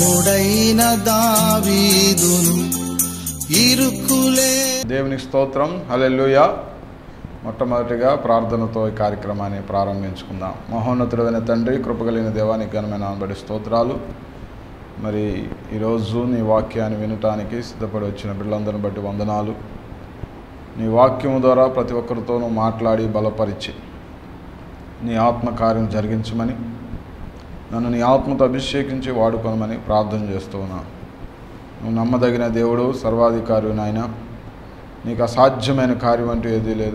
భక్తిపరుడైన దావీదును ఇరుకులే దేవునికి స్తోత్రం హల్లెలూయా మొట్టమొదటిగా ప్రార్థనతో ఈ కార్యక్రమాన్ని ప్రారంభించుకుందాం మహోన్నతుడైన తండ్రి కృపగలిగిన దేవానికి ఘనమైన అనబడి స్తోత్రాలు మరి ఈరోజు నీ వాక్యాన్ని వినటానికి సిద్ధపడి వచ్చిన బిడ్డలందరిని బట్టి వందనాలు నీ వాక్యము ద్వారా ప్రతి ఒక్కరితోనూ మాట్లాడి బలపరిచి నీ ఆత్మకార్యం జరిగించమని నన్ను నీ ఆత్మతో అభిషేకించి వాడుకోనమని ప్రార్థన చేస్తూ ఉన్నాను నువ్వు నమ్మదగిన దేవుడు సర్వాధికారి నాయన నీకు అసాధ్యమైన కార్యం అంటూ ఏదీ లేదు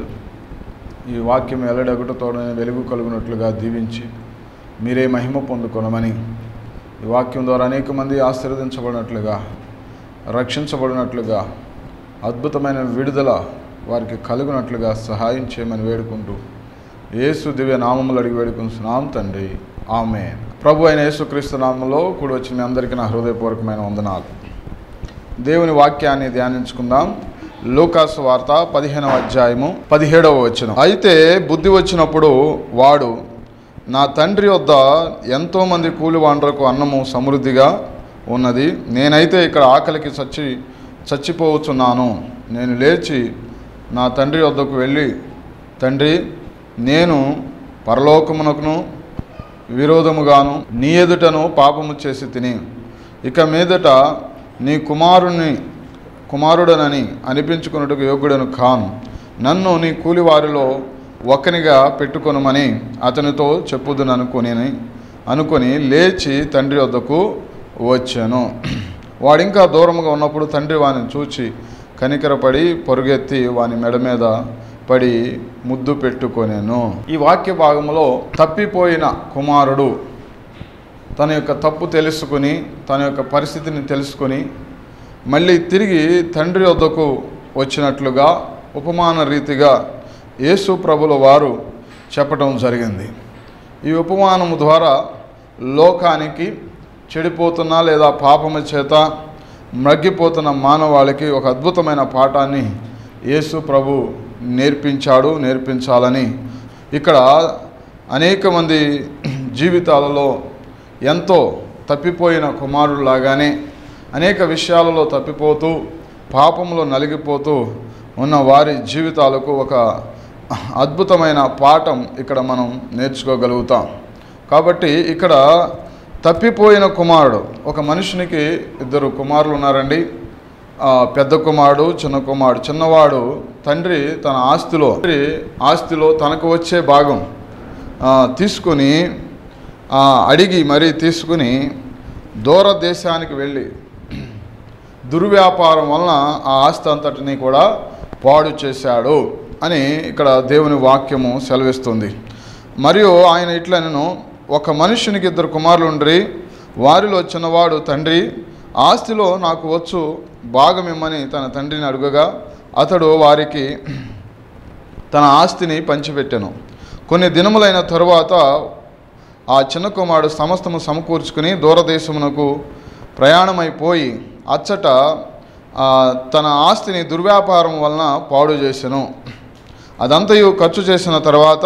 ఈ వాక్యం ఎల్లడగటతోడని వెలుగు కలుగునట్లుగా దీవించి మీరే మహిమ పొందుకొనమని ఈ వాక్యం ద్వారా అనేక మంది ఆశీర్వదించబడినట్లుగా రక్షించబడినట్లుగా అద్భుతమైన విడుదల వారికి కలుగునట్లుగా సహాయం చేయమని వేడుకుంటూ యేసు దివ్య నామములు అడిగి వేడుకుంటున్నాం తండ్రి ఆమె ప్రభు అయిన యేసుక్రీస్తు నామంలో కూడి వచ్చిన మీ అందరికీ నా హృదయపూర్వకమైన వందనాలు దేవుని వాక్యాన్ని ధ్యానించుకుందాం లూకాసు వార్త పదిహేనవ అధ్యాయము పదిహేడవ వచనం అయితే బుద్ధి వచ్చినప్పుడు వాడు నా తండ్రి వద్ద ఎంతోమంది కూలివాండ్రకు అన్నము సమృద్ధిగా ఉన్నది నేనైతే ఇక్కడ ఆకలికి చచ్చి చచ్చిపోవచ్చున్నాను నేను లేచి నా తండ్రి వద్దకు వెళ్ళి తండ్రి నేను పరలోకమునకును విరోధముగాను నీ ఎదుటను పాపము చేసి తిని ఇక మీదట నీ కుమారుని కుమారుడనని అనిపించుకున్నట్టుకు యోగ్యుడను కాను నన్ను నీ కూలివారిలో ఒక్కనిగా పెట్టుకొనమని అతనితో చెప్పుదును అనుకుని అనుకొని లేచి తండ్రి వద్దకు వచ్చాను వాడింకా దూరంగా ఉన్నప్పుడు తండ్రి వాని చూచి కనికరపడి పరుగెత్తి వాని మెడ మీద పడి ముద్దు పెట్టుకొనేను ఈ వాక్య భాగంలో తప్పిపోయిన కుమారుడు తన యొక్క తప్పు తెలుసుకుని తన యొక్క పరిస్థితిని తెలుసుకొని మళ్ళీ తిరిగి తండ్రి వద్దకు వచ్చినట్లుగా ఉపమాన రీతిగా యేసు ప్రభుల వారు చెప్పడం జరిగింది ఈ ఉపమానము ద్వారా లోకానికి చెడిపోతున్న లేదా పాపము చేత మ్రగ్గిపోతున్న మానవాళికి ఒక అద్భుతమైన పాఠాన్ని యేసు ప్రభు నేర్పించాడు నేర్పించాలని ఇక్కడ అనేక మంది జీవితాలలో ఎంతో తప్పిపోయిన కుమారులాగానే అనేక విషయాలలో తప్పిపోతూ పాపంలో నలిగిపోతూ ఉన్న వారి జీవితాలకు ఒక అద్భుతమైన పాఠం ఇక్కడ మనం నేర్చుకోగలుగుతాం కాబట్టి ఇక్కడ తప్పిపోయిన కుమారుడు ఒక మనుషునికి ఇద్దరు కుమారులు ఉన్నారండి ఆ, పెద్ద కుమారుడు చిన్న కుమారుడు చిన్నవాడు తండ్రి తన ఆస్తిలో తండ్రి ఆస్తిలో తనకు వచ్చే భాగం ఆ, తీసుకుని ఆ, అడిగి మరీ తీసుకుని దూర దేశానికి వెళ్ళి దుర్వ్యాపారం వలన ఆ ఆస్తి అంతటిని కూడా పాడు చేశాడు అని ఇక్కడ దేవుని వాక్యము సెలవిస్తుంది మరియు ఆయన ఇట్లా నేను ఒక మనుషునికి ఇద్దరు కుమారులు ఉండ్రి వారిలో చిన్నవాడు తండ్రి ఆస్తిలో నాకు వచ్చు భాగం ఇమ్మని తన తండ్రిని అడుగగా అతడు వారికి తన ఆస్తిని పంచిపెట్టెను కొన్ని దినములైన తరువాత ఆ చిన్న కుమారుడు సమస్తము సమకూర్చుకుని దూరదేశమునకు ప్రయాణమైపోయి అచ్చట ఆ, తన ఆస్తిని దుర్వ్యాపారం వలన పాడు చేసెను అదంతయు ఖర్చు చేసిన తర్వాత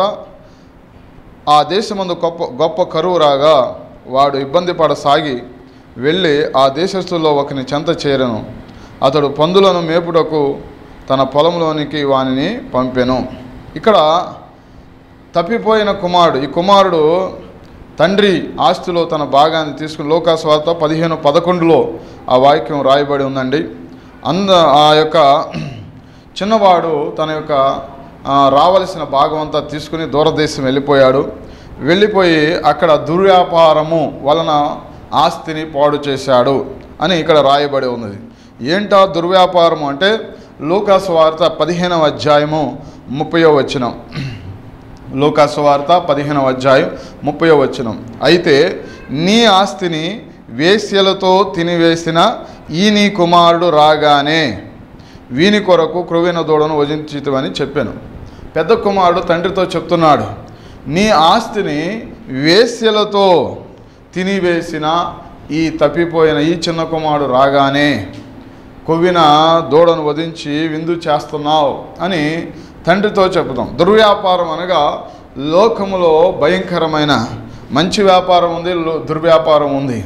ఆ దేశమందు గొప్ప గొప్ప కరువు రాగా వాడు ఇబ్బంది పడసాగి వెళ్ళి ఆ దేశస్తుల్లో ఒకని చెంత చేరను అతడు పందులను మేపుటకు తన పొలంలోనికి వానిని పంపెను ఇక్కడ తప్పిపోయిన కుమారుడు ఈ కుమారుడు తండ్రి ఆస్తిలో తన భాగాన్ని తీసుకుని లోకాస్వార్త పదిహేను పదకొండులో ఆ వాక్యం రాయబడి ఉందండి అంద ఆ యొక్క చిన్నవాడు తన యొక్క ఆ, రావలసిన భాగం అంతా తీసుకుని దూరదేశం వెళ్ళిపోయాడు వెళ్ళిపోయి అక్కడ దుర్వ్యాపారము వలన ఆస్తిని పాడు చేశాడు అని ఇక్కడ రాయబడి ఉన్నది ఏంటా దుర్వ్యాపారం అంటే లూకాసు వార్త పదిహేనవ అధ్యాయము ముప్పయో వచనం లూకాసు వార్త పదిహేనవ అధ్యాయం ముప్పయో వచనం అయితే నీ ఆస్తిని వేశ్యలతో తినివేసిన ఈ నీ కుమారుడు రాగానే వీని కొరకు క్రొవ్విన దూడను వజించితమని చెప్పాను పెద్ద కుమారుడు తండ్రితో చెప్తున్నాడు నీ ఆస్తిని వేశ్యలతో తినివేసిన ఈ తప్పిపోయిన ఈ చిన్న కుమారుడు రాగానే కొవ్విన దూడను వధించి విందు చేస్తున్నావు అని తండ్రితో చెప్తాం దుర్వ్యాపారం అనగా లోకములో భయంకరమైన మంచి వ్యాపారం ఉంది లో- దుర్వ్యాపారం ఉంది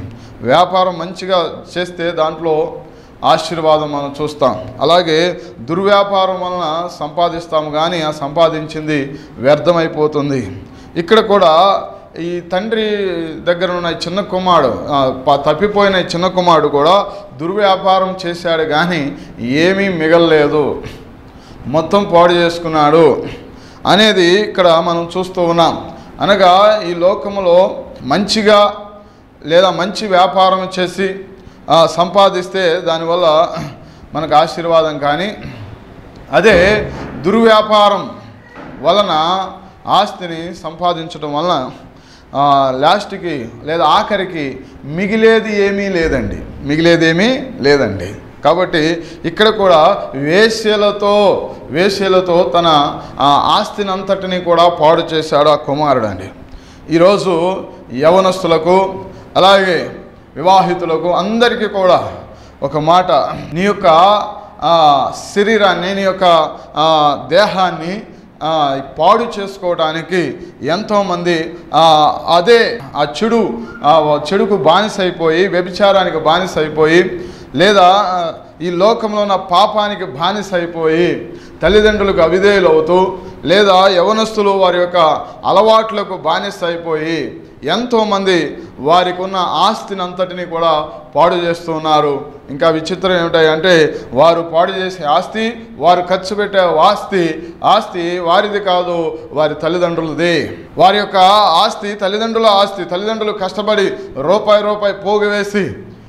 వ్యాపారం మంచిగా చేస్తే దాంట్లో ఆశీర్వాదం మనం చూస్తాం అలాగే దుర్వ్యాపారం వలన సంపాదిస్తాము కానీ ఆ సంపాదించింది వ్యర్థమైపోతుంది ఇక్కడ కూడా ఈ తండ్రి దగ్గర ఉన్న ఈ చిన్న కుమారుడు ఆ, ప- తప్పిపోయిన ఈ చిన్న కుమారుడు కూడా దుర్వ్యాపారం చేశాడు కానీ ఏమీ మిగలలేదు మొత్తం పాడు చేసుకున్నాడు అనేది ఇక్కడ మనం చూస్తూ ఉన్నాం అనగా ఈ లోకములో మంచిగా లేదా మంచి వ్యాపారం చేసి ఆ, సంపాదిస్తే దానివల్ల మనకు ఆశీర్వాదం కానీ అదే దుర్వ్యాపారం వలన ఆస్తిని సంపాదించడం వలన ఆ, లాస్ట్కి లేదా ఆఖరికి మిగిలేది ఏమీ లేదండి మిగిలేది ఏమీ లేదండి కాబట్టి ఇక్కడ కూడా వేశ్యలతో వేశ్యలతో తన ఆ, ఆస్తిని అంతటిని కూడా పాడు చేశాడు ఆ కుమారుడు అండి ఈరోజు యవనస్తులకు అలాగే వివాహితులకు అందరికీ కూడా ఒక మాట నీ యొక్క ఆ, శరీరాన్ని నీ యొక్క ఆ, దేహాన్ని ఆ, పాడు చేసుకోవడానికి ఎంతోమంది ఆ, అదే ఆ చెడు ఆ, చెడుకు బానిస అయిపోయి వ్యభిచారానికి బానిస అయిపోయి లేదా ఆ, ఈ లోకంలో ఉన్న పాపానికి బానిస అయిపోయి తల్లిదండ్రులకు అవిధేయులు అవుతూ లేదా యవనస్తులు వారి యొక్క అలవాట్లకు బానిస అయిపోయి ఎంతోమంది వారికి ఉన్న ఆస్తిని అంతటిని కూడా పాడు చేస్తూ ఉన్నారు ఇంకా విచిత్రం ఏమిటంటే వారు పాడు చేసే ఆస్తి వారు ఖర్చు పెట్టే ఆస్తి ఆస్తి వారిది కాదు వారి తల్లిదండ్రులది వారి యొక్క ఆస్తి తల్లిదండ్రుల ఆస్తి తల్లిదండ్రులు కష్టపడి రూపాయి రూపాయి పోగువేసి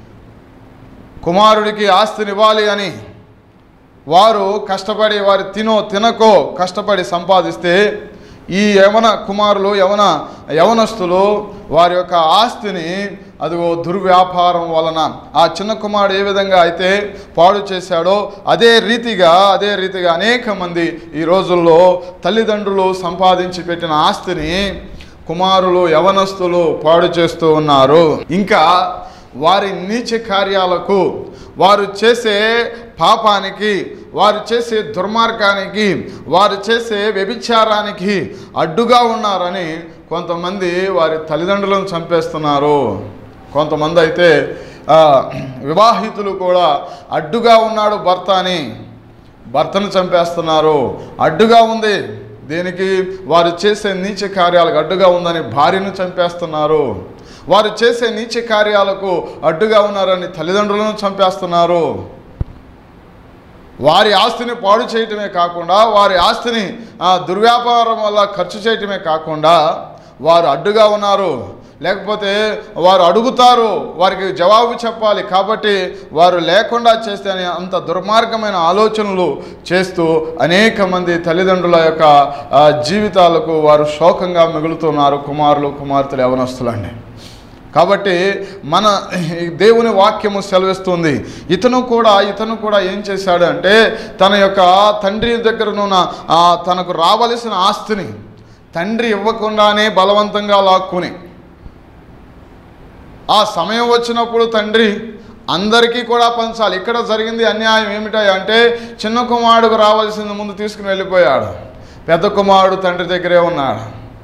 కుమారుడికి ఆస్తినివ్వాలి అని వారు కష్టపడి వారి తినో తినకో కష్టపడి సంపాదిస్తే ఈ యవన కుమారులు యవన యవనస్తులు వారి యొక్క ఆస్తిని అదిగో దుర్వ్యాపారం వలన ఆ చిన్న కుమారుడు ఏ విధంగా అయితే పాడు చేశాడో అదే రీతిగా అదే రీతిగా అనేక మంది ఈ రోజుల్లో తల్లిదండ్రులు సంపాదించి పెట్టిన ఆస్తిని కుమారులు యవనస్తులు పాడు చేస్తూ ఉన్నారు ఇంకా వారి నీచ కార్యాలకు వారు చేసే పాపానికి వారు చేసే దుర్మార్గానికి వారు చేసే వ్యభిచారానికి అడ్డుగా ఉన్నారని కొంతమంది వారి తల్లిదండ్రులను చంపేస్తున్నారు కొంతమంది అయితే ఆ, వివాహితులు కూడా అడ్డుగా ఉన్నాడు భర్త అని భర్తను చంపేస్తున్నారు అడ్డుగా ఉంది దీనికి వారు చేసే నీచ కార్యాలకు అడ్డుగా ఉందని భార్యను చంపేస్తున్నారు వారు చేసే నీచ కార్యాలకు అడ్డుగా ఉన్నారని తల్లిదండ్రులను చంపేస్తున్నారు వారి ఆస్తిని పాడు చేయటమే కాకుండా వారి ఆస్తిని ఆ, దుర్వ్యాపారం వల్ల ఖర్చు చేయటమే కాకుండా వారు అడ్డుగా ఉన్నారు లేకపోతే వారు అడుగుతారు వారికి జవాబు చెప్పాలి కాబట్టి వారు లేకుండా చేస్తే అని అంత దుర్మార్గమైన ఆలోచనలు చేస్తూ అనేక మంది తల్లిదండ్రుల యొక్క ఆ, జీవితాలకు వారు శోకంగా మిగులుతున్నారు కుమారులు కుమార్తెలు యవనస్తులండి కాబట్టి మన ఈ దేవుని వాక్యము సెలవిస్తుంది ఇతను కూడా ఇతను కూడా ఏం చేశాడు అంటే తన యొక్క తండ్రి దగ్గరనున్న ఆ తనకు రావలసిన ఆస్తిని తండ్రి ఇవ్వకుండానే బలవంతంగా లాక్కుని ఆ సమయం వచ్చినప్పుడు తండ్రి అందరికీ కూడా పంచాలి ఇక్కడ జరిగింది అన్యాయం ఏమిటా అంటే చిన్న కుమారుడుకు రావాల్సింది ముందు తీసుకుని వెళ్ళిపోయాడు పెద్ద కుమారుడు తండ్రి దగ్గరే ఉన్నాడు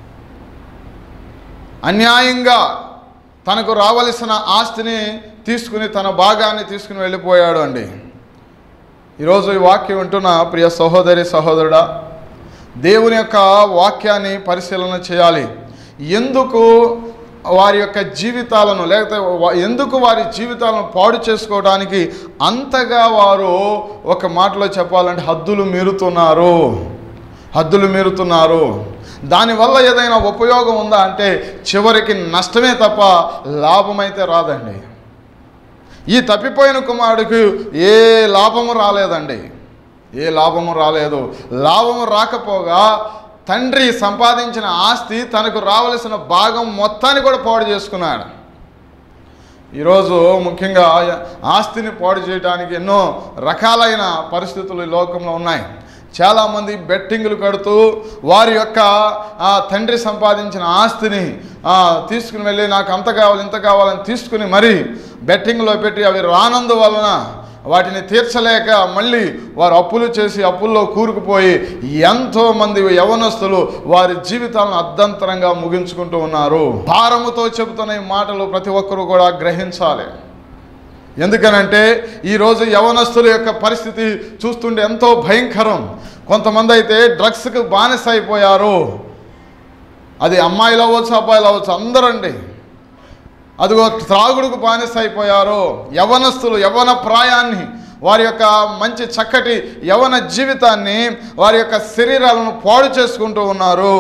అన్యాయంగా తనకు రావలసిన ఆస్తిని తీసుకుని తన భాగాన్ని తీసుకుని వెళ్ళిపోయాడు అండి ఈరోజు ఈ వాక్యం వింటున్న ప్రియ సహోదరి సహోదరుడా దేవుని యొక్క వాక్యాన్ని పరిశీలన చేయాలి ఎందుకు వారి యొక్క జీవితాలను లేకపోతే వా- ఎందుకు వారి జీవితాలను పాడు చేసుకోవడానికి అంతగా వారు ఒక మాటలో చెప్పాలంటే హద్దులు మీరుతున్నారు హద్దులు మీరుతున్నారు దానివల్ల ఏదైనా ఉపయోగం ఉందా అంటే చివరికి నష్టమే తప్ప లాభమైతే రాదండి ఈ తప్పిపోయిన కుమారుడికి ఏ లాభము రాలేదండి ఏ లాభము రాలేదు లాభము రాకపోగా తండ్రి సంపాదించిన ఆస్తి తనకు రావలసిన భాగం మొత్తాన్ని కూడా పాడు చేసుకున్నాడు ఈరోజు ముఖ్యంగా ఆస్తిని పాడు చేయడానికి ఎన్నో రకాలైన పరిస్థితులు ఈ లోకంలో ఉన్నాయి చాలామంది బెట్టింగులు కడుతూ వారి యొక్క ఆ, తండ్రి సంపాదించిన ఆస్తిని ఆ, తీసుకుని వెళ్ళి నాకు అంత కావాలి ఇంత కావాలని తీసుకుని మరి బెట్టింగ్లో పెట్టి అవి రానందు వలన వాటిని తీర్చలేక మళ్ళీ వారు అప్పులు చేసి అప్పుల్లో కూరుకుపోయి ఎంతో మంది యవనస్తులు వారి జీవితాలను అర్ధంతరంగా ముగించుకుంటూ ఉన్నారు భారముతో చెబుతున్న ఈ మాటలు ప్రతి ఒక్కరూ కూడా గ్రహించాలి ఎందుకనంటే ఈరోజు యవనస్తుల యొక్క పరిస్థితి చూస్తుంటే ఎంతో భయంకరం కొంతమంది అయితే డ్రగ్స్కి బానిస అయిపోయారు అది అమ్మాయిలు అవ్వచ్చు అబ్బాయిలు అవ్వచ్చు అందరండి అదిగో త్రాగుడుకు బానిస అయిపోయారు యవనస్తులు యవన ప్రాయాన్ని వారి యొక్క మంచి చక్కటి యవన జీవితాన్ని వారి యొక్క శరీరాలను పాడు చేసుకుంటూ ఉన్నారు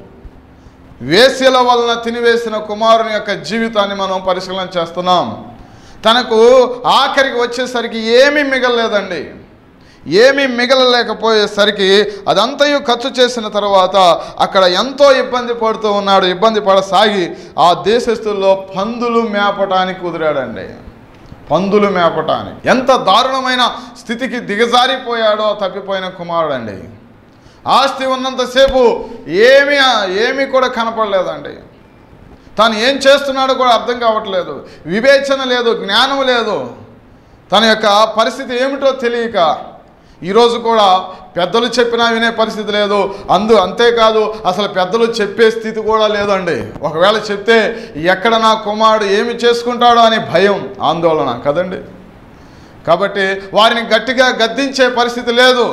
వేశ్యల వలన తినివేసిన కుమారుని యొక్క జీవితాన్ని మనం పరిశీలన చేస్తున్నాం తనకు ఆఖరికి వచ్చేసరికి ఏమీ మిగలలేదండి ఏమీ మిగలలేకపోయేసరికి అదంతయు ఖర్చు చేసిన తర్వాత అక్కడ ఎంతో ఇబ్బంది పడుతూ ఉన్నాడు ఇబ్బంది పడసాగి ఆ దేశస్తుల్లో పందులు మేపటానికి కుదిరాడండి పందులు మేపటానికి ఎంత దారుణమైన స్థితికి దిగజారిపోయాడో తప్పిపోయిన కుమారుడండి ఆస్తి ఉన్నంతసేపు ఏమీ ఏమీ కూడా కనపడలేదండి తాను ఏం చేస్తున్నాడో కూడా అర్థం కావట్లేదు వివేచన లేదు జ్ఞానం లేదు తన యొక్క పరిస్థితి ఏమిటో తెలియక ఈరోజు కూడా పెద్దలు చెప్పినా వినే పరిస్థితి లేదు అందు అంతేకాదు అసలు పెద్దలు చెప్పే స్థితి కూడా లేదండి ఒకవేళ చెప్తే ఎక్కడ నా కుమారుడు ఏమి చేసుకుంటాడో అనే భయం ఆందోళన కదండి కాబట్టి వారిని గట్టిగా గద్దించే పరిస్థితి లేదు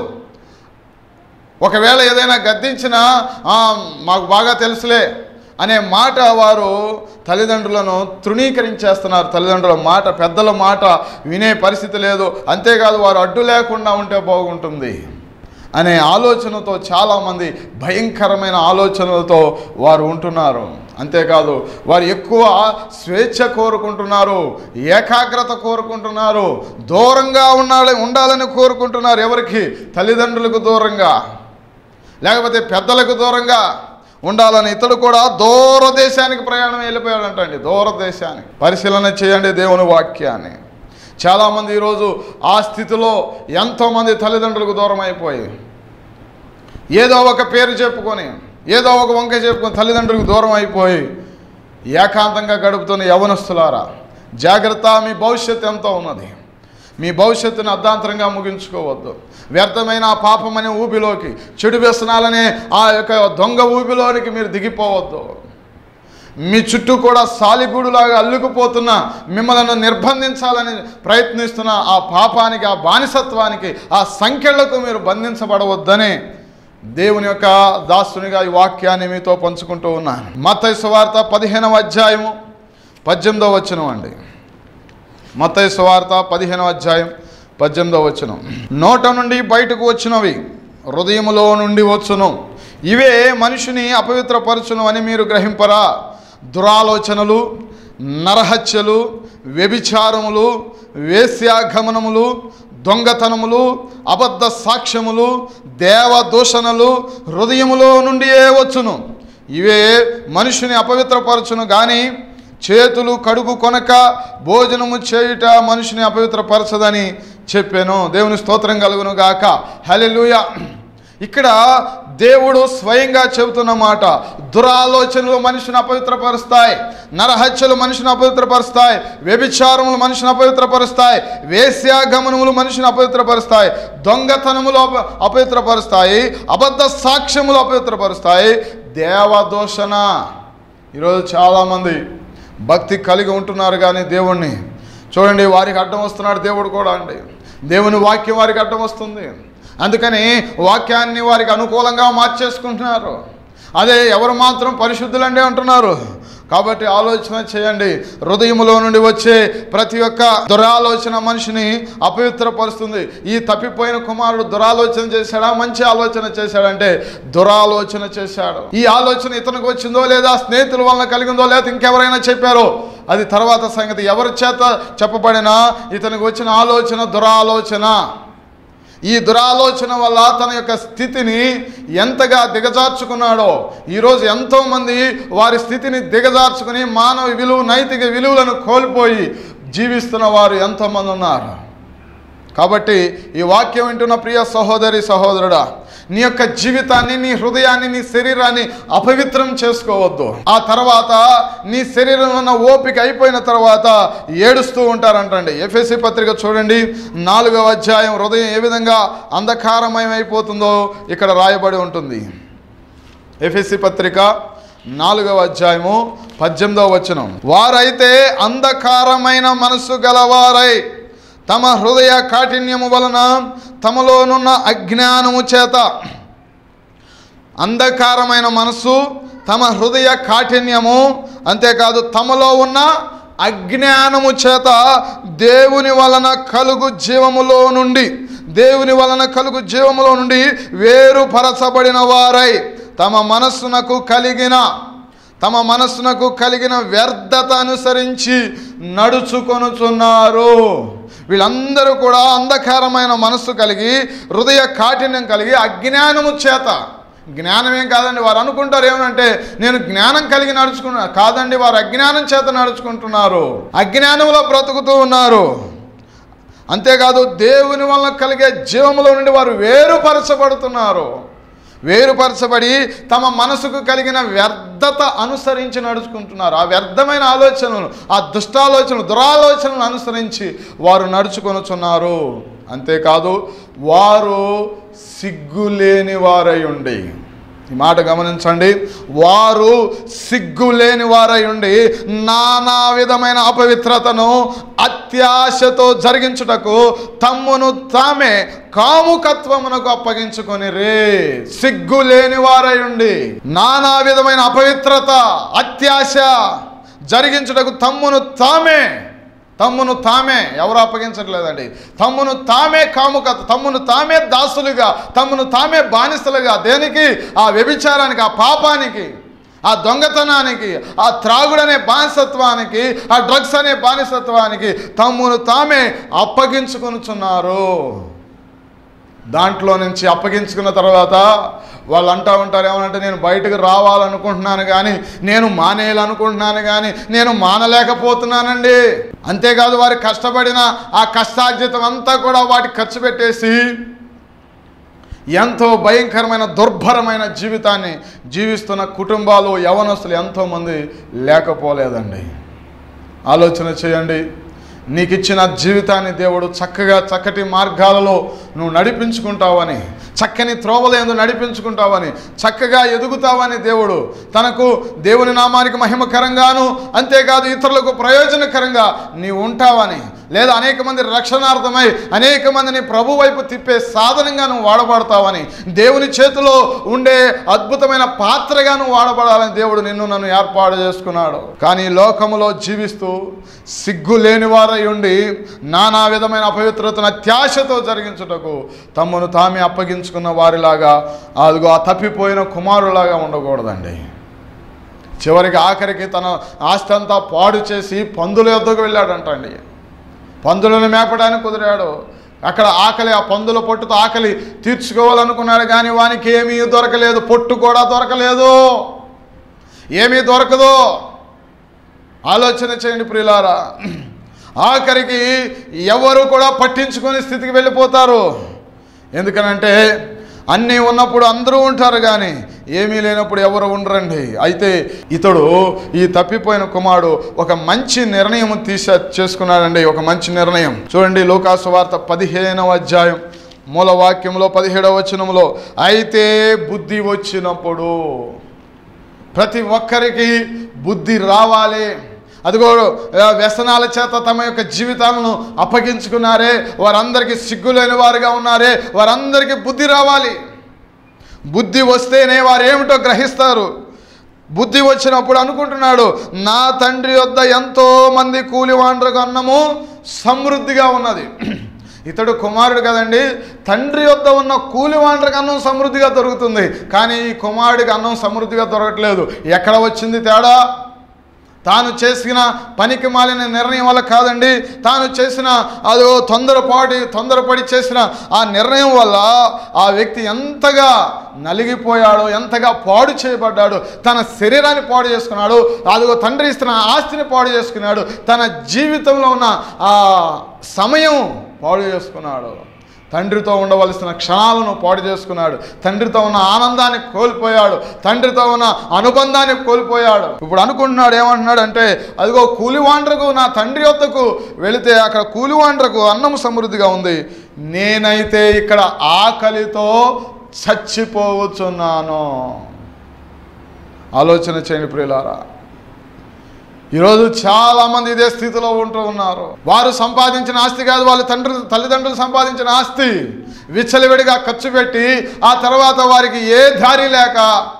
ఒకవేళ ఏదైనా గద్దించినా "ఆ, మాకు బాగా తెలుసులే అనే మాట వారు తల్లిదండ్రులను తృణీకరించేస్తున్నారు తల్లిదండ్రుల మాట పెద్దల మాట వినే పరిస్థితి లేదు అంతేకాదు వారు అడ్డు లేకుండా ఉంటే బాగుంటుంది అనే ఆలోచనతో చాలామంది భయంకరమైన ఆలోచనలతో వారు ఉంటున్నారు అంతేకాదు వారు ఎక్కువ స్వేచ్ఛ కోరుకుంటున్నారు ఏకాగ్రత కోరుకుంటున్నారు దూరంగా ఉండాలి ఉండాలని కోరుకుంటున్నారు ఎవరికి తల్లిదండ్రులకు దూరంగా లేకపోతే పెద్దలకు దూరంగా ఉండాలని ఇతడు కూడా దూర దేశానికి ప్రయాణం వెళ్ళిపోయాడంటండి దూర దేశానికి పరిశీలన చేయండి దేవుని వాక్యాన్ని చాలామంది ఈరోజు ఆ స్థితిలో ఎంతోమంది తల్లిదండ్రులకు దూరం అయిపోయి ఏదో ఒక పేరు చెప్పుకొని ఏదో ఒక వంక చెప్పుకొని తల్లిదండ్రులకు దూరం అయిపోయి ఏకాంతంగా గడుపుతున్న యవనస్తులారా జాగ్రత్త మీ భవిష్యత్తు ఎంతో ఉన్నది మీ భవిష్యత్తును అర్ధాంతరంగా ముగించుకోవద్దు వ్యర్థమైన ఆ పాపమనే ఊబిలోకి చెడు వ్యసనాలనే ఆ యొక్క దొంగ ఊబిలోనికి మీరు దిగిపోవద్దు మీ చుట్టూ కూడా సాలిగూడులాగా అల్లుకుపోతున్న మిమ్మల్ని నిర్బంధించాలని ప్రయత్నిస్తున్న ఆ పాపానికి ఆ బానిసత్వానికి ఆ సంఖ్యలకు మీరు బంధించబడవద్దని దేవుని యొక్క దాసునిగా ఈ వాక్యాన్ని మీతో పంచుకుంటూ ఉన్నాను మత్తయి సువార్త పదిహేనవ అధ్యాయము పద్దెనిమిదవ వచనం అండి మత్తయి సువార్త పదిహేనవ అధ్యాయం పద్దెనిమిదవ వచనం నోట నుండి బయటకు వచ్చినవి హృదయములో నుండి వచ్చును ఇవే మనిషిని అపవిత్రపరచును అని మీరు గ్రహింపరా దురాలోచనలు నరహత్యలు వ్యభిచారములు వేశ్యాగమనములు దొంగతనములు అబద్ధ సాక్ష్యములు దేవదూషణలు హృదయములో నుండియే వచ్చును ఇవే మనుషుని అపవిత్రపరచును కానీ చేతులు కడుగు కొనక భోజనము చేయుట మనుషుని అపవిత్రపరచదని చెప్పాను దేవుని స్తోత్రం కలుగును గాక హల్లెలూయా ఇక్కడ దేవుడు స్వయంగా చెబుతున్న మాట దురాలోచనలు మనిషిని అపవిత్రపరుస్తాయి నరహత్యలు మనిషిని అపవిత్రపరుస్తాయి వ్యభిచారములు మనిషిని అపవిత్రపరుస్తాయి వేశ్యాగమనములు మనిషిని అపవిత్రపరుస్తాయి దొంగతనములు అప అపవిత్రపరుస్తాయి అబద్ధ సాక్ష్యములు అపవిత్రపరుస్తాయి దేవదూషణ ఈరోజు చాలామంది భక్తి కలిగి ఉంటున్నారు కానీ దేవుణ్ణి చూడండి వారికి అడ్డం వస్తున్నాడు దేవుడు కూడా అండి దేవుని వాక్యం వారికి అడ్డం వస్తుంది అందుకని వాక్యాన్ని వారికి అనుకూలంగా మార్చేసుకుంటున్నారు అదే ఎవరు మాత్రం పరిశుద్ధులండి అంటున్నారు కాబట్టి ఆలోచన చేయండి హృదయములో నుండి వచ్చే ప్రతి ఒక్క దురాలోచన మనిషిని అపవిత్రపరుస్తుంది ఈ తప్పిపోయిన కుమారుడు దురాలోచన చేశాడా మంచి ఆలోచన చేశాడంటే దురాలోచన చేశాడు ఈ ఆలోచన ఇతనికి వచ్చిందో లేదా స్నేహితుల వలన కలిగిందో లేదా ఇంకెవరైనా చెప్పారో అది తర్వాత సంగతి ఎవరి చేత చెప్పబడినా ఇతనికి వచ్చిన ఆలోచన దురాలోచన ఈ దురాలోచన వల్ల తన యొక్క స్థితిని ఎంతగా దిగజార్చుకున్నాడో ఈరోజు ఎంతోమంది వారి స్థితిని దిగజార్చుకుని మానవ విలువ నైతిక విలువలను కోల్పోయి జీవిస్తున్న వారు ఎంతోమంది ఉన్నారు కాబట్టి ఈ వాక్యం వింటున్న ప్రియ సహోదరి సహోదరుడా నీ యొక్క జీవితాన్ని నీ హృదయాన్ని నీ శరీరాన్ని అపవిత్రం చేసుకోవద్దు ఆ తర్వాత నీ శరీరంలో ఉన్న ఓపిక అయిపోయిన తర్వాత ఏడుస్తూ ఉంటారంటండి ఎఫ్ఎస్సి పత్రిక చూడండి నాలుగవ అధ్యాయం హృదయం ఏ విధంగా అంధకారమయమైపోతుందో ఇక్కడ రాయబడి ఉంటుంది ఎఫ్ఎస్సి పత్రిక నాలుగవ అధ్యాయము పద్దెనిమిదవ వచనం వారైతే అంధకారమైన మనస్సు గలవారై తమ హృదయ కాఠిన్యము వలన తమలోనున్న అజ్ఞానము చేత అంధకారమైన మనస్సు తమ హృదయ కాఠిన్యము అంతేకాదు తమలో ఉన్న అజ్ఞానము చేత దేవుని వలన కలుగు జీవములో నుండి దేవుని వలన కలుగు జీవములో నుండి వేరుపరచబడిన వారై తమ మనస్సునకు కలిగిన తమ మనస్సునకు కలిగిన వ్యర్థత అనుసరించి నడుచుకొనుచున్నారు వీళ్ళందరూ కూడా అంధకారమైన మనస్సు కలిగి హృదయ కాఠిన్యం కలిగి అజ్ఞానము చేత జ్ఞానం ఏం కాదండి వారు అనుకుంటారు ఏమనంటే నేను జ్ఞానం కలిగి నడుచుకున్నా కాదండి వారు అజ్ఞానం చేత నడుచుకుంటున్నారు అజ్ఞానంలో బ్రతుకుతూ ఉన్నారు అంతేకాదు దేవుని వలన కలిగే జీవములో నుండి వారు వేరుపరచబడుతున్నారు వేరుపరచబడి తమ మనసుకు కలిగిన వ్యర్థత అనుసరించి నడుచుకుంటున్నారు ఆ వ్యర్థమైన ఆలోచనలు ఆ దుష్టాలోచనలు దురాలోచనలు అనుసరించి వారు నడుచుకొనుచున్నారు అంతేకాదు వారు సిగ్గులేని వారై ఉండి ఈ మాట గమనించండి వారు సిగ్గులేని వారై ఉండి నానా విధమైన అపవిత్రతను అత్యాశతో జరిగించుటకు తమ్మును తామే కాముకత్వమునకు అప్పగించుకొని రే సిగ్గులేని వారై ఉండి నానా విధమైన అపవిత్రత అత్యాశ జరిగించుటకు తమ్మును తామే తమ్మును తామే ఎవరు అప్పగించట్లేదండి తమ్మును తామే కాముక తమ్మును తామే దాసులుగా తమ్మును తామే బానిసలుగా దేనికి ఆ వ్యభిచారానికి ఆ పాపానికి ఆ దొంగతనానికి ఆ త్రాగుడనే బానిసత్వానికి ఆ డ్రగ్స్ అనే బానిసత్వానికి తమ్మును తామే అప్పగించుకొనుచున్నారు దాంట్లో నుంచి అప్పగించుకున్న తర్వాత వాళ్ళు అంటూ ఉంటారు ఏమనంటే నేను బయటకు రావాలనుకుంటున్నాను కానీ నేను మానేయాలనుకుంటున్నాను కానీ నేను మానలేకపోతున్నానండి అంతేకాదు వారు కష్టపడిన ఆ కష్టార్జితం అంతా కూడా వాటికి ఖర్చు పెట్టేసి ఎంతో భయంకరమైన దుర్భరమైన జీవితాన్ని జీవిస్తున్న కుటుంబాలు యవనస్తులు ఎంతోమంది లేకపోలేదండి ఆలోచన చేయండి నీకు ఇచ్చిన జీవితాన్ని దేవుడు చక్కగా చక్కటి మార్గాలలో నువ్వు నడిపించుకుంటావని చక్కని త్రోవలేందు నడిపించుకుంటావని చక్కగా ఎదుగుతావని దేవుడు తనకు దేవుని నామానికి మహిమకరంగాను అంతేకాదు ఇతరులకు ప్రయోజనకరంగా నీవు ఉంటావని లేదా అనేక మంది రక్షణార్థమై అనేక మందిని ప్రభు వైపు తిప్పే సాధనంగా నువ్వు వాడబడతావని దేవుని చేతిలో ఉండే అద్భుతమైన పాత్రగా నువ్వు వాడబడాలని దేవుడు నిన్ను నన్ను ఏర్పాటు చేసుకున్నాడు కానీ ఈ లోకములో జీవిస్తూ సిగ్గు లేని వారై ఉండి నానా విధమైన అపవిత్రతను అత్యాశతో జరిగించుటకు తమ్మును తామే అప్పగించుకున్న వారిలాగా అదిగో ఆ తప్పిపోయిన కుమారులాగా ఉండకూడదండి చివరికి ఆఖరికి తన ఆస్తి అంతా పాడు చేసి పందుల యొద్దకు వెళ్ళాడంటండి పందులను మేపడానికి కుదిరాడు అక్కడ ఆకలి ఆ పందుల పొట్టుతో ఆకలి తీర్చుకోవాలనుకున్నాడు కానీ వానికి ఏమీ దొరకలేదు పొట్టు కూడా దొరకలేదు ఏమీ దొరకదు ఆలోచన చేయండి ప్రియులారా ఆఖరికి ఎవరు కూడా పట్టించుకునే స్థితికి వెళ్ళిపోతారు ఎందుకనంటే అన్నీ ఉన్నప్పుడు అందరూ ఉంటారు కానీ ఏమీ లేనప్పుడు ఎవరు ఉండరండి అయితే ఇతడు ఈ తప్పిపోయిన కుమారుడు ఒక మంచి నిర్ణయం తీసే చేసుకున్నాడండి ఒక మంచి నిర్ణయం చూడండి లోకాసు వార్త పదిహేనవ అధ్యాయం మూల వాక్యంలో పదిహేడవ వచనంలో అయితే బుద్ధి వచ్చినప్పుడు ప్రతి ఒక్కరికి బుద్ధి రావాలి అదిగో ఆ, వ్యసనాల చేత తమ యొక్క జీవితాలను అప్పగించుకున్నారే వారందరికీ సిగ్గులేని వారుగా ఉన్నారే వారందరికీ బుద్ధి రావాలి బుద్ధి వస్తేనే వారు ఏమిటో గ్రహిస్తారు బుద్ధి వచ్చినప్పుడు అనుకుంటున్నాడు నా తండ్రి వద్ద ఎంతో మంది కూలివాండ్రకు అన్నము సమృద్ధిగా ఉన్నది ఇతడు కుమారుడు కదండి తండ్రి వద్ద ఉన్న కూలివాండ్రకు అన్నం సమృద్ధిగా దొరుకుతుంది కానీ ఈ కుమారుడికి అన్నం సమృద్ధిగా దొరకట్లేదు ఎక్కడ వచ్చింది తేడా తాను చేసిన పనికి మాలిన నిర్ణయం వల్ల కాదండి తాను చేసిన అదో తొందరపాటి తొందరపడి చేసిన ఆ నిర్ణయం వల్ల ఆ వ్యక్తి ఎంతగా నలిగిపోయాడో ఎంతగా పాడు చేయబడ్డాడు తన శరీరాన్ని పాడు చేసుకున్నాడు అదిగో తండ్రి ఇస్తున్న ఆస్తిని పాడు చేసుకున్నాడు తన జీవితంలో ఉన్న ఆ సమయం పాడు చేసుకున్నాడు తండ్రితో ఉండవలసిన క్షణాలను పాడు చేసుకున్నాడు తండ్రితో ఉన్న ఆనందాన్ని కోల్పోయాడు తండ్రితో ఉన్న అనుబంధాన్ని కోల్పోయాడు ఇప్పుడు అనుకుంటున్నాడు ఏమంటున్నాడు అంటే అదిగో కూలివాండ్రకు నా తండ్రి వద్దకు వెళితే అక్కడ కూలివాండ్రకు అన్నం సమృద్ధిగా ఉంది నేనైతే ఇక్కడ ఆకలితో చచ్చిపోవచ్చున్నాను ఆలోచన చేయండి ప్రియులారా ఈరోజు చాలా మంది ఇదే స్థితిలో ఉంటూ ఉన్నారు వారు సంపాదించిన ఆస్తి కాదు వాళ్ళ తండ్రి తల్లిదండ్రులు సంపాదించిన ఆస్తి విచ్చలవిడిగా ఖర్చు పెట్టి ఆ తర్వాత వారికి ఏ దారి లేక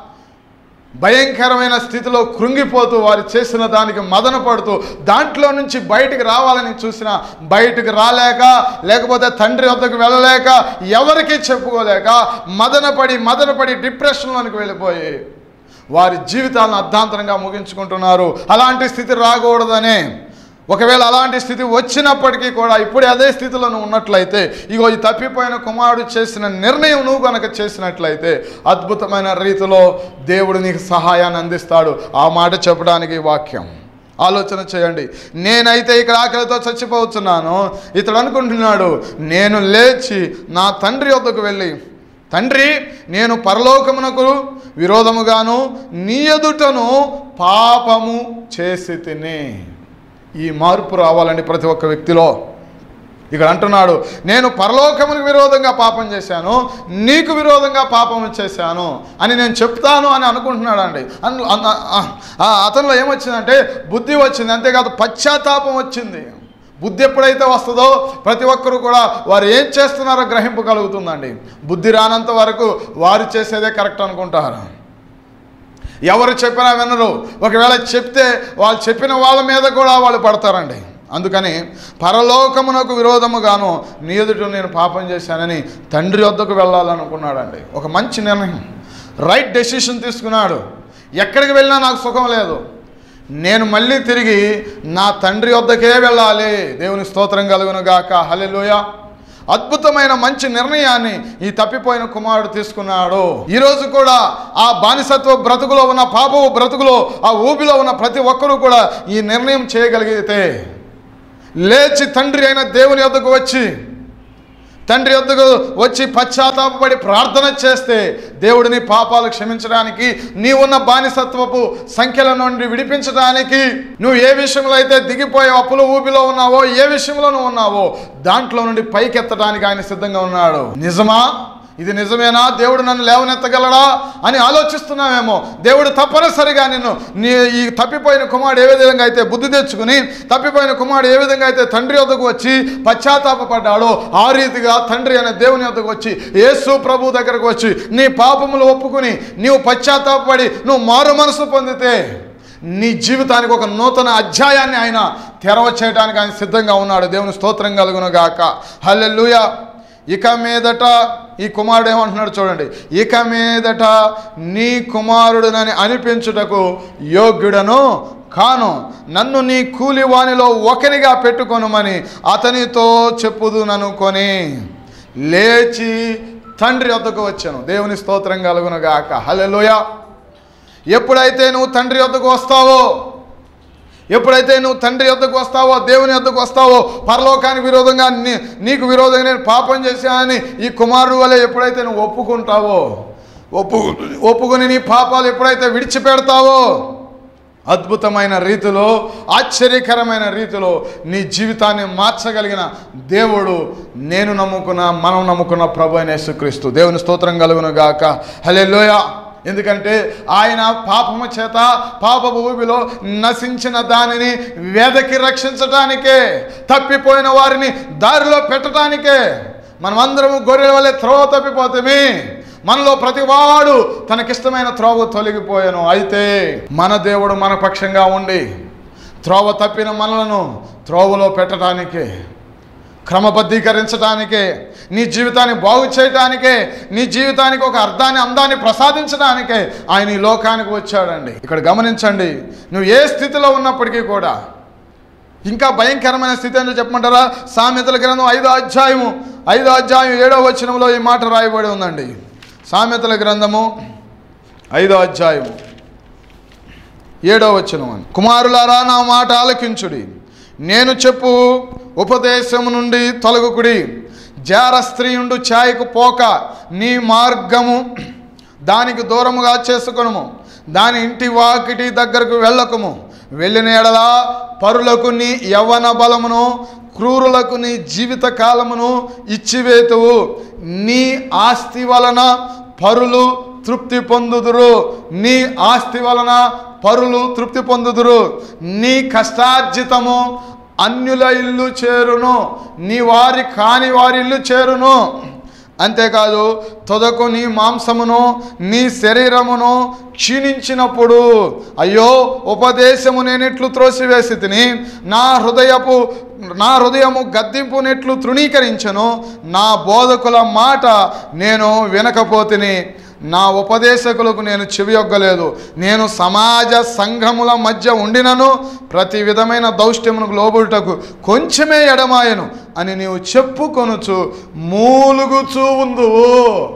భయంకరమైన స్థితిలో కృంగిపోతూ వారు చేసిన దానికి మదన పడుతూ దాంట్లో నుంచి బయటికి రావాలని చూసినా బయటికి రాలేక లేకపోతే తండ్రి వద్దకు వెళ్ళలేక ఎవరికీ చెప్పుకోలేక మదనపడి మదనపడి డిప్రెషన్లోనికి వెళ్ళిపోయి వారి జీవితాలను అర్ధాంతరంగా ముగించుకుంటున్నారు అలాంటి స్థితి రాకూడదనే ఒకవేళ అలాంటి స్థితి వచ్చినప్పటికీ కూడా ఇప్పుడు అదే స్థితిలో నువ్వు ఉన్నట్లయితే ఇగో ఈ తప్పిపోయిన కుమారుడు చేసిన నిర్ణయం నువ్వు కనుక చేసినట్లయితే అద్భుతమైన రీతిలో దేవుడు నీకు సహాయాన్ని అందిస్తాడు ఆ మాట చెప్పడానికి ఈ వాక్యం ఆలోచన చేయండి నేనైతే ఇక్కడ ఆకలితో చచ్చిపోతున్నాను ఇతడు అనుకుంటున్నాడు నేను లేచి నా తండ్రి వద్దకు వెళ్ళి తండ్రి నేను పరలోకమునకు విరోధముగాను నీ ఎదుటను పాపము చేసి తిని ఈ మార్పు రావాలండి ప్రతి ఒక్క వ్యక్తిలో ఇక్కడ అంటున్నాడు నేను పరలోకమునికి విరోధంగా పాపం చేశాను నీకు విరోధంగా పాపం చేశాను అని నేను చెప్తాను అని అనుకుంటున్నాడండి అన్- అన్న- ఆ- ఆ అతనిలో ఏమొచ్చిందంటే బుద్ధి వచ్చింది అంతేకాదు పశ్చాత్తాపం వచ్చింది బుద్ధి ఎప్పుడైతే వస్తుందో ప్రతి ఒక్కరు కూడా వారు ఏం చేస్తున్నారో గ్రహింపు కలుగుతుందండి బుద్ధి రానంత వరకు వారు చేసేదే కరెక్ట్ అనుకుంటారు ఎవరు చెప్పినా వినరు ఒకవేళ చెప్తే వాళ్ళు చెప్పిన వాళ్ళ మీద కూడా వాళ్ళు పడతారండి అందుకని పరలోకమునకు విరోధముగాను నీ ఎదుట నేను పాపం చేశానని తండ్రి వద్దకు వెళ్ళాలనుకున్నాడండి ఒక మంచి నిర్ణయం రైట్ డెసిషన్ తీసుకున్నాడు ఎక్కడికి వెళ్ళినా నాకు సుఖం లేదు నేను మళ్ళీ తిరిగి నా తండ్రి వద్దకే వెళ్ళాలి దేవుని స్తోత్రం కలుగును గాక హల్లెలూయా అద్భుతమైన మంచి నిర్ణయాన్ని ఈ తప్పిపోయిన కుమారుడు తీసుకున్నాడు ఈరోజు కూడా ఆ బానిసత్వ బ్రతుకులో ఉన్న పాపపు బ్రతుకులో ఆ ఊబిలో ఉన్న ప్రతి ఒక్కరూ కూడా ఈ నిర్ణయం చేయగలిగితే లేచి తండ్రి అయిన దేవుని వద్దకు వచ్చి తండ్రి వద్దకు వచ్చి పశ్చాత్తాపడి ప్రార్థన చేస్తే దేవుడిని పాపాలు క్షమించడానికి నీ ఉన్న బానిసత్వపు సంఖ్యల నుండి విడిపించడానికి నువ్వు ఏ విషయంలో అయితే దిగిపోయే అప్పుల ఊబిలో ఉన్నావో ఏ విషయంలో నువ్వు ఉన్నావో దాంట్లో నుండి పైకెత్తడానికి ఆయన సిద్ధంగా ఉన్నాడు నిజమా ఇది నిజమేనా దేవుడు నన్ను లేవనెత్తగలడా అని ఆలోచిస్తున్నావేమో దేవుడు తప్పనిసరిగా నిన్ను నీ ఈ తప్పిపోయిన కుమారుడు ఏ విధంగా అయితే బుద్ధి తెచ్చుకుని తప్పిపోయిన కుమారుడు ఏ విధంగా అయితే తండ్రి వద్దకు వచ్చి పశ్చాత్తాపడ్డాడో ఆ రీతిగా తండ్రి అనే దేవుని వద్దకు వచ్చి యేసు ప్రభు దగ్గరకు వచ్చి నీ పాపములు ఒప్పుకుని నీవు పశ్చాత్తాపడి నువ్వు మారు మనసు పొందితే నీ జీవితానికి ఒక నూతన అధ్యాయాన్ని ఆయన తెరవ చేయడానికి ఆయన సిద్ధంగా ఉన్నాడు దేవుని స్తోత్రం కలుగును గాక హల్లెలూయా ఇక మీదట ఈ కుమారుడు ఏమంటున్నాడు చూడండి ఇక మీదట నీ కుమారుడునని అనిపించుటకు యోగ్యుడను కాను నన్ను నీ కూలి వానిలో ఒకనిగా పెట్టుకొనుమని అతనితో చెప్పుదుననుకొని లేచి తండ్రి వద్దకు వచ్చాను దేవుని స్తోత్రం కలుగును గాక హల్లెలూయా ఎప్పుడైతే నువ్వు తండ్రి వద్దకు వస్తావో ఎప్పుడైతే నువ్వు తండ్రి వద్దకు వస్తావో దేవుని వద్దకు వస్తావో పరలోకానికి విరోధంగా నీ నీకు విరోధంగా నేను పాపం చేశానని ఈ కుమారుడు వలె ఎప్పుడైతే నువ్వు ఒప్పుకుంటావో ఒప్పు ఒప్పుకొని నీ పాపాలు ఎప్పుడైతే విడిచిపెడతావో అద్భుతమైన రీతిలో ఆశ్చర్యకరమైన రీతిలో నీ జీవితాన్ని మార్చగలిగిన దేవుడు నేను నమ్ముకున్న మనం నమ్ముకున్న ప్రభు అయిన యేసుక్రీస్తు దేవుని స్తోత్రం కలుగును గాక హలే ఎందుకంటే ఆయన పాపము చేత పాపపు ఊబిలో నశించిన దానిని వెదకి రక్షించటానికే తప్పిపోయిన వారిని దారిలో పెట్టడానికే మనమందరము గొర్రెల వల్లే త్రోవ తప్పిపోతామే మనలో ప్రతివాడు తనకిష్టమైన త్రోవ తొలగిపోయాను అయితే మన దేవుడు మన పక్షంగా ఉండి త్రోవ తప్పిన మనలను త్రోవలో పెట్టడానికే క్రమబద్ధీకరించడానికే నీ జీవితాన్ని బాగు చేయడానికే నీ జీవితానికి ఒక అర్థాన్ని అందాన్ని ప్రసాదించడానికే ఆయన ఈ లోకానికి వచ్చాడండి ఇక్కడ గమనించండి నువ్వు ఏ స్థితిలో ఉన్నప్పటికీ కూడా ఇంకా భయంకరమైన స్థితి ఏంటో చెప్పమంటారా సామెతల గ్రంథం ఐదో అధ్యాయము ఐదో అధ్యాయం ఏడో వచనంలో ఈ మాట రాయబడి ఉందండి సామెతల గ్రంథము ఐదో అధ్యాయము ఏడో వచనం అని కుమారులారా నా మాట ఆలకించుడి నేను చెప్పు ఉపదేశము నుండి తొలగుకుడి జార స్త్రీయుండు ఛాయకు పోక నీ మార్గము దానికి దూరముగా చేసుకొనుము దాని ఇంటి వాకిటి దగ్గరకు వెళ్ళకుము వెళ్ళిన ఎడల పరులకు నీ యవ్వన బలమును క్రూరులకు నీ జీవిత కాలమును ఇచ్చివేతువు నీ ఆస్తి వలన పరులు తృప్తి పొందుదురు నీ ఆస్తి వలన పరులు తృప్తి పొందుదురు నీ కష్టార్జితము అన్యుల ఇల్లు చేరును నీ వారి కాని వారి ఇల్లు చేరును అంతేకాదు తొదకు నీ మాంసమును నీ శరీరమును క్షీణించినప్పుడు అయ్యో ఉపదేశము నేనెట్లు త్రోసివేసి తిని నా హృదయపు నా హృదయము గద్దింపు నెట్లు తృణీకరించను నా బోధకుల మాట నేను వినకపోతిని నా ఉపదేశకులకు నేను చెవియొగ్గలేదు నేను సమాజ సంఘముల మధ్య ఉండినను ప్రతి విధమైన దౌష్ట్యమునకు లోబుటకు కొంచెమే ఎడమాయను అని నీవు చెప్పుకొనుచు మూలుగుచూ ఉందువు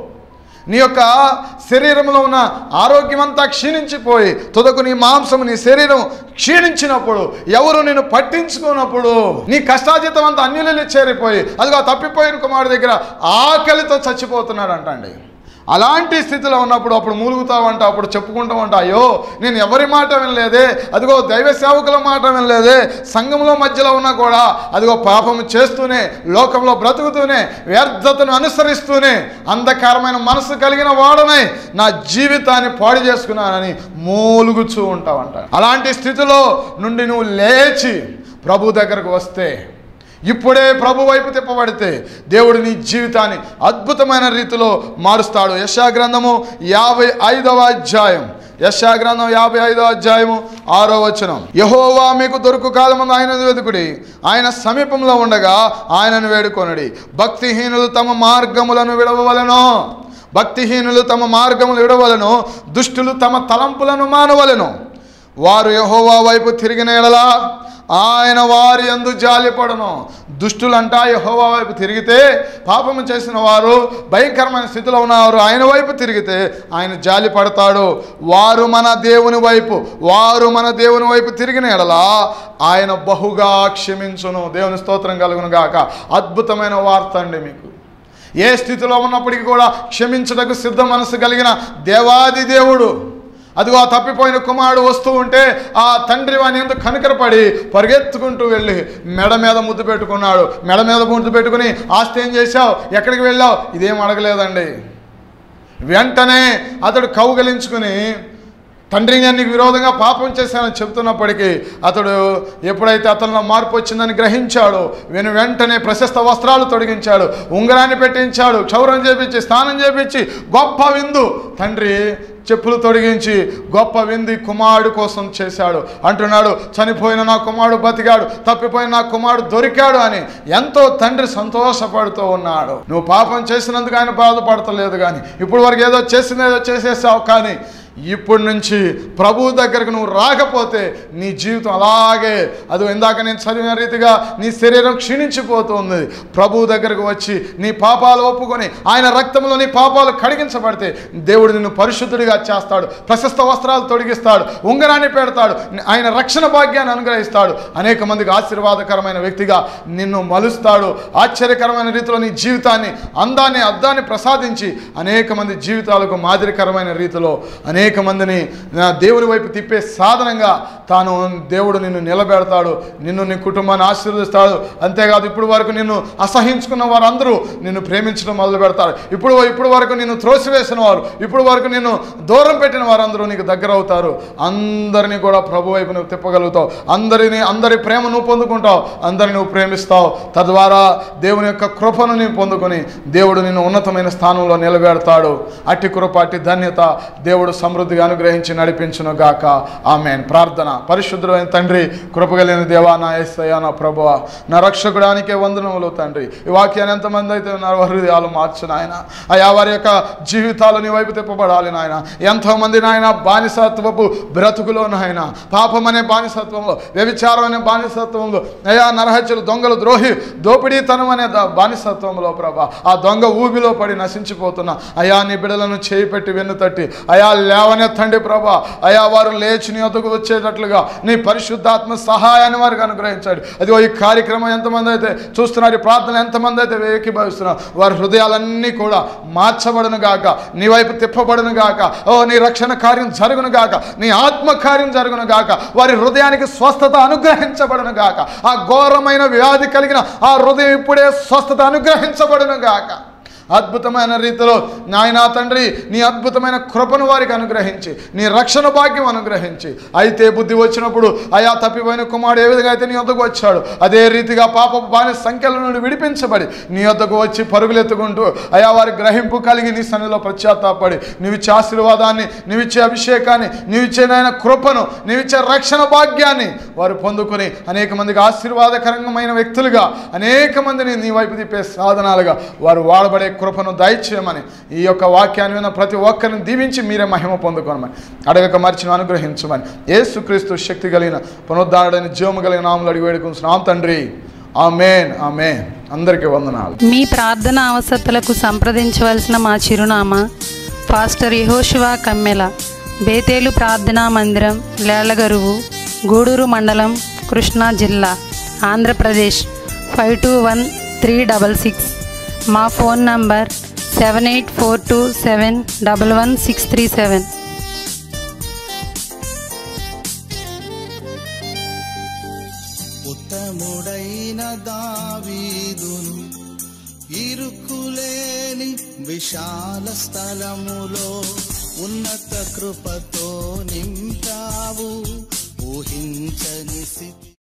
నీ యొక్క శరీరంలో ఉన్న ఆరోగ్యమంతా క్షీణించిపోయి తుదకు నీ మాంసము నీ శరీరం క్షీణించినప్పుడు ఎవరు నేను పట్టించుకున్నప్పుడు నీ కష్టాజితం అంతా అన్యులలో చేరిపోయి అదిగో తప్పిపోయిన కుమారుడి దగ్గర ఆకలితో చచ్చిపోతున్నాడు అంటండి అలాంటి స్థితిలో ఉన్నప్పుడు అప్పుడు మూలుగుతావంట అప్పుడు చెప్పుకుంటావంట అయ్యో నేను ఎవరి మాట వినలేదే అదిగో దైవ సేవకుల మాట వినలేదే సంఘంలో మధ్యలో ఉన్నా కూడా అదిగో పాపము చేస్తూనే లోకంలో బ్రతుకుతూనే వ్యర్థతను అనుసరిస్తూనే అంధకారమైన మనసు కలిగిన వాడనై నా జీవితాన్ని పాడు చేసుకున్నానని మూలుగుచూ ఉంటావంట అలాంటి స్థితిలో నుండి నువ్వు లేచి ప్రభు దగ్గరకు వస్తే ఇప్పుడే ప్రభు వైపు తిప్పబడితే దేవుడు నీ జీవితాన్ని అద్భుతమైన రీతిలో మారుస్తాడు యశా గ్రంథము యాభై ఐదవ అధ్యాయం యశా గ్రంథం యాభై ఐదవ అధ్యాయము ఆరో వచనం యహోవా మీకు దొరుకు కాలమందు ఆయన వెతుకుడి ఆయన సమీపంలో ఉండగా ఆయనను వేడుకొనడి భక్తిహీనులు తమ మార్గములను విడవవలెను భక్తిహీనులు తమ మార్గములు విడవలను దుష్టులు తమ తలంపులను మానవలను వారు యహోవా వైపు తిరిగిన ఎడలా ఆయన వారి అందు జాలిపడను దుష్టులంట యహోవా వైపు తిరిగితే పాపము చేసిన వారు భయంకరమైన స్థితిలో ఉన్నవారు ఆయన వైపు తిరిగితే ఆయన జాలి పడతాడు వారు మన దేవుని వైపు వారు మన దేవుని వైపు తిరిగిన ఎడలా ఆయన బహుగా క్షమించును దేవుని స్తోత్రం కలుగును గాక అద్భుతమైన వార్త అండి మీకు ఏ స్థితిలో ఉన్నప్పటికీ కూడా క్షమించుటకు సిద్ధ మనసు కలిగిన దేవాది దేవుడు అదిగో ఆ తప్పిపోయిన కుమారుడు వస్తూ ఉంటే ఆ తండ్రి వాని ఎందుకు కనుకరపడి పరిగెత్తుకుంటూ వెళ్ళి మెడ మీద ముద్దు పెట్టుకున్నాడు మెడ మీద ముద్దు పెట్టుకుని ఆస్తి ఏం చేశావు ఎక్కడికి వెళ్ళావు ఇదేం అడగలేదండి వెంటనే అతడు కౌగలించుకుని తండ్రి నేను నీకు విరోధంగా పాపం చేశానని చెప్తున్నప్పటికీ అతడు ఎప్పుడైతే అతనిలో మార్పు వచ్చిందని గ్రహించాడో వెను వెంటనే ప్రశస్త వస్త్రాలు తొడిగించాడు ఉంగరాన్ని పెట్టించాడు క్షౌరం చేపించి స్నానం చేపించి గొప్ప విందు తండ్రి చెప్పులు తొడిగించి గొప్ప వింది కుమారుడు కోసం చేశాడు అంటున్నాడు చనిపోయిన నా కుమారుడు బతికాడు తప్పిపోయిన నా కుమారుడు దొరికాడు అని ఎంతో తండ్రి సంతోషపడుతూ ఉన్నాడు నువ్వు పాపం చేసినందుకు ఆయన బాధపడతలేదు కానీ ఇప్పుడు వరకు ఏదో చేసింది ఏదో చేసేసావు కానీ ఇప్పటి నుంచి ప్రభు దగ్గరకు నువ్వు రాకపోతే నీ జీవితం అలాగే అది ఇందాక నేను చదివిన రీతిగా నీ శరీరం క్షీణించిపోతుంది ప్రభు దగ్గరకు వచ్చి నీ పాపాలు ఒప్పుకొని ఆయన రక్తంలో నీ పాపాలు కడిగించబడితే దేవుడు నిన్ను పరిశుద్ధుడిగా చేస్తాడు ప్రశస్త వస్త్రాలు తొడిగిస్తాడు ఉంగరాన్ని పెడతాడు ఆయన రక్షణ భాగ్యాన్ని అనుగ్రహిస్తాడు అనేక మందికి ఆశీర్వాదకరమైన వ్యక్తిగా నిన్ను మలుస్తాడు ఆశ్చర్యకరమైన రీతిలో నీ జీవితాన్ని అందాన్ని అద్దాన్ని ప్రసాదించి అనేక మంది జీవితాలకు మాదిరికరమైన రీతిలో అనేక మందిని నా దేవుని వైపు తిప్పే సాధనంగా తాను దేవుడు నిన్ను నిలబెడతాడు నిన్ను నీ కుటుంబాన్ని ఆశీర్వదిస్తాడు అంతేకాదు ఇప్పుడు వరకు నిన్ను అసహించుకున్న వారందరూ నిన్ను ప్రేమించడం మొదలు పెడతారు ఇప్పుడు ఇప్పుడు వరకు నిన్ను త్రోసివేసిన వారు ఇప్పుడు వరకు నిన్ను దూరం పెట్టిన వారందరూ నీకు దగ్గర అవుతారు అందరినీ కూడా ప్రభు వైపు నువ్వు తిప్పగలుగుతావు అందరిని అందరి ప్రేమ నువ్వు పొందుకుంటావు అందరిని నువ్వు ప్రేమిస్తావు తద్వారా దేవుని యొక్క కృపను నీవు పొందుకొని దేవుడు నిన్ను ఉన్నతమైన స్థానంలో నిలబెడతాడు అట్టి కృప అట్టి ధన్యత దేవుడు సమృద్ధిగా అనుగ్రహించి నడిపించును గాక ఆమెన్ ప్రార్థన పరిశుద్ధమైన తండ్రి కృపగలిగిన దేవా నా ఏసయ్య నా ప్రభువ నా రక్షకుడానికే వందనములు తండ్రి ఈ వాక్యాన్ని ఎంతమంది అయితే ఉన్నారు వారి హృదయాలు మార్చు నాయన అయా వారి యొక్క జీవితాలు నీ వైపు తిప్పబడాలి నాయన ఎంతోమంది నాయన బానిసత్వపు బ్రతుకులో నాయన పాపం అనే బానిసత్వంలో వ్యభిచారం అనే బానిసత్వంలో అయా నరహత్యలు దొంగలు ద్రోహి దోపిడీతనం అనే ద- బానిసత్వంలో ప్రభా ఆ దొంగ ఊబిలో పడి నశించిపోతున్న అయా నీ బిడలను చేయి పెట్టి వెన్ను తట్టి అయా లేవనెత్తండి ప్రభా అయా వారు లేచి నీ వద్దకు వచ్చేటట్లుగా నీ పరిశుద్ధాత్మ సహాయాన్ని వారికి అనుగ్రహించండి అదిగో ఈ కార్యక్రమం ఎంతమంది అయితే చూస్తున్నారు ఈ ప్రార్థన ఎంతమంది అయితే ఏకీభవిస్తున్నారు వారి హృదయాలన్నీ కూడా మార్చబడును గాక నీ వైపు తిప్పబడును గాక ఓ నీ రక్షణ కార్యం జరుగును గాక నీ ఆత్మ కార్యం జరుగును గాక వారి హృదయానికి స్వస్థత అనుగ్రహించబడును గాక ఆ ఘోరమైన వ్యాధి కలిగిన ఆ హృదయం ఇప్పుడే స్వస్థత అనుగ్రహించబడును గాక అద్భుతమైన రీతిలో నాయనా తండ్రి నీ అద్భుతమైన కృపను వారికి అనుగ్రహించి నీ రక్షణ భాగ్యం అనుగ్రహించి అయితే బుద్ధి వచ్చినప్పుడు అయా తప్పిపోయిన కుమారుడు ఏ విధంగా అయితే నీ వద్దకు వచ్చాడు అదే రీతిగా పాప బాని సంఖ్యల నుండి విడిపించబడి నీ వద్దకు వచ్చి పరుగులెత్తుకుంటూ అయా వారి గ్రహింపు కలిగి నీ సన్నిలో పశ్చాత్తాపడి నీవిచ్చే ఆశీర్వాదాన్ని నీవిచ్చే అభిషేకాన్ని నీవిచ్చే నాయన కృపను నీవిచ్చే రక్షణ భాగ్యాన్ని వారు పొందుకొని అనేక మందికి ఆశీర్వాదకరమైన వ్యక్తులుగా అనేక మందిని నీ వైపు తిప్పే సాధనాలుగా వారు వాడబడే కృపను దయచేయమని ఈ యొక్క వాక్యాన్ని విన్న ప్రతి ఒక్కరిని దీవించి మీరే మహిమ పొందుకోనమని అడగక మర్చిన అనుగ్రహించమని యేసుక్రీస్తు శక్తి కలిగిన పునరుద్ధారుడైన జీవము కలిగిన నాములు అడిగి వేడుకుంటున్నాం తండ్రి ఆమెన్ ఆమెన్ అందరికీ వందనాలు మీ ప్రార్థన అవసరతలకు సంప్రదించవలసిన మా చిరునామా పాస్టర్ యహోశివా కమ్మెల బేతేలు ప్రార్థనా మందిరం లేళ్లగరువు గూడూరు మండలం కృష్ణా జిల్లా Andhra Pradesh five two one three double six మా phone number seven eight four two seven double one six three seven ఉత్తముడైన దావీదును ఇరుకులేని విశాల స్థలములో ఉన్నత కృపతో నింపావు ఊహించని స్థితి